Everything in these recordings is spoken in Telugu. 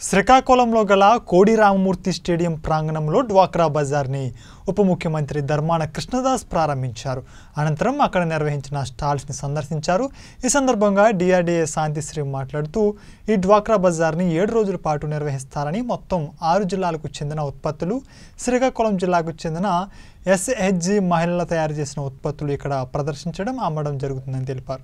శ్రీకాకుళంలో గల కోడి రామమూర్తి స్టేడియం ప్రాంగణంలో డ్వాక్రా బజార్ని ఉప ముఖ్యమంత్రి ధర్మాన కృష్ణదాస్ ప్రారంభించారు అనంతరం అక్కడ నిర్వహించిన స్టాల్స్ని సందర్శించారు ఈ సందర్భంగా డిఆర్డీఏ శాంతిశ్రీ మాట్లాడుతూ ఈ డ్వాక్రా బజార్ని ఏడు రోజుల పాటు నిర్వహిస్తారని మొత్తం ఆరు జిల్లాలకు చెందిన ఉత్పత్తులు శ్రీకాకుళం జిల్లాకు చెందిన ఎస్హెచ్జి మహిళలు తయారు చేసిన ఉత్పత్తులు ఇక్కడ ప్రదర్శించడం అమ్మడం జరుగుతుందని తెలిపారు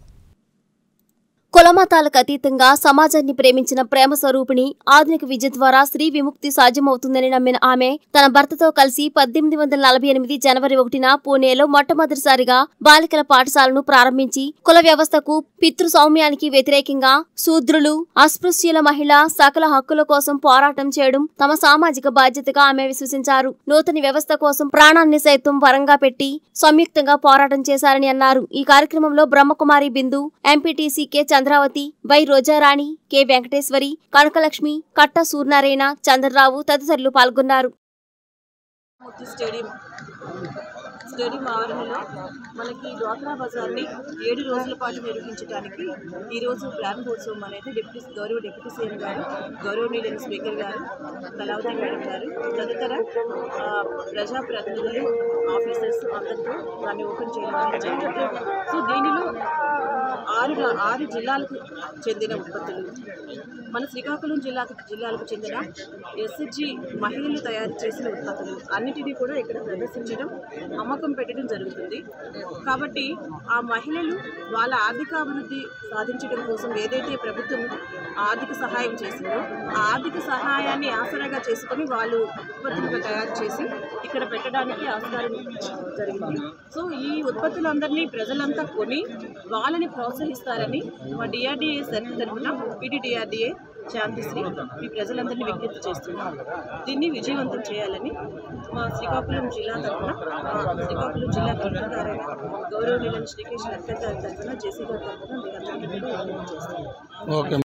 కులమతాలకు అతీతంగా సమాజాన్ని ప్రేమించిన ప్రేమ స్వరూపిణి ఆధునిక విద్య ద్వారా స్త్రీ విముక్తి సాధ్యమవుతుందని నమ్మిన ఆమె తన భర్తతో కలిసి పద్దెనిమిది వందల నలభై ఎనిమిది జనవరి ఒకటిన పూణేలో మొట్టమొదటిసారిగా బాలికల పాఠశాలను ప్రారంభించి కుల వ్యవస్థకు పితృ సౌమ్యానికి వ్యతిరేకంగా శూద్రులు అస్పృశ్యుల మహిళ సకల హక్కుల కోసం పోరాటం చేయడం తమ సామాజిక బాధ్యతగా ఆమె విశ్వసించారు నూతన వ్యవస్థ కోసం ప్రాణాన్ని సైతం వరంగా పెట్టి సంయుక్తంగా పోరాటం చేశారని అన్నారు ఈ కార్యక్రమంలో Brahmakumari Bindu MPTC K Chandravathi Y Rojarani K Venkateswari Kanakalakshmi Katta Suryanarayana Chandra Rao తదితరులు పాల్గొన్నారు మూర్తి స్టేడియం స్టేడియం ఆవరణలో మనకి డ్వాక్రా బజార్ని ఏడు రోజుల పాటు నిర్వహించడానికి ఈరోజు ప్రారంభోత్సవం అనేది డిప్యూటీ గౌరవ డిప్యూటీ సీఎం గారు గౌరవనీయులైన స్పీకర్ గారు కళావతి మేడం గారు తదితర ఆ, ప్రజాప్రతినిధులు ఆఫీసర్స్ అందరితో దాన్ని ఓపెన్ చేయడం అనేది జరిగింది సో దీనిలో ఆరు రా- ఆరు జిల్లాలకు చెందిన ఉత్పత్తులు మన శ్రీకాకుళం జిల్లాకు జిల్లాలకు చెందిన ఎస్హెచ్జి మహిళలు తయారు చేసిన ఉత్పత్తులు అన్నిటినీ కూడా ఇక్కడ ప్రదర్శించడం అమ్మకం పెట్టడం జరుగుతుంది కాబట్టి ఆ మహిళలు వాళ్ళ ఆర్థికాభివృద్ధి సాధించడం కోసం ఏదైతే ప్రభుత్వం ఆర్థిక సహాయం చేసిందో ఆ ఆర్థిక సహాయాన్ని ఆసరాగా చేసుకొని వాళ్ళు ఉత్పత్తులుగా తయారు చేసి ఇక్కడ పెట్టడానికి ఆస్కారం జరిగింది సో ఈ ఉత్పత్తులందరినీ ప్రజలంతా కొని వాళ్ళని ప్రోత్సహిస్తారని మా డిఆర్డిఏ సెట్ తరఫున పిడిడిఆర్డిఏ శాంతిశ్రీ ఈ ప్రజలందరినీ విజ్ఞప్తి చేస్తున్నాం దీన్ని విజయవంతం చేయాలని మా శ్రీకాకుళం జిల్లా తరఫున మా శ్రీకాకుళం జిల్లా కలెక్టర్ గారైన గౌరవనీయులైన శ్రీకేష్ నర్కర్ గారి తరఫున జేసీ గారి తరఫున మీ అందరికీ కూడా విజ్ఞప్తి చేస్తున్నాం ఓకే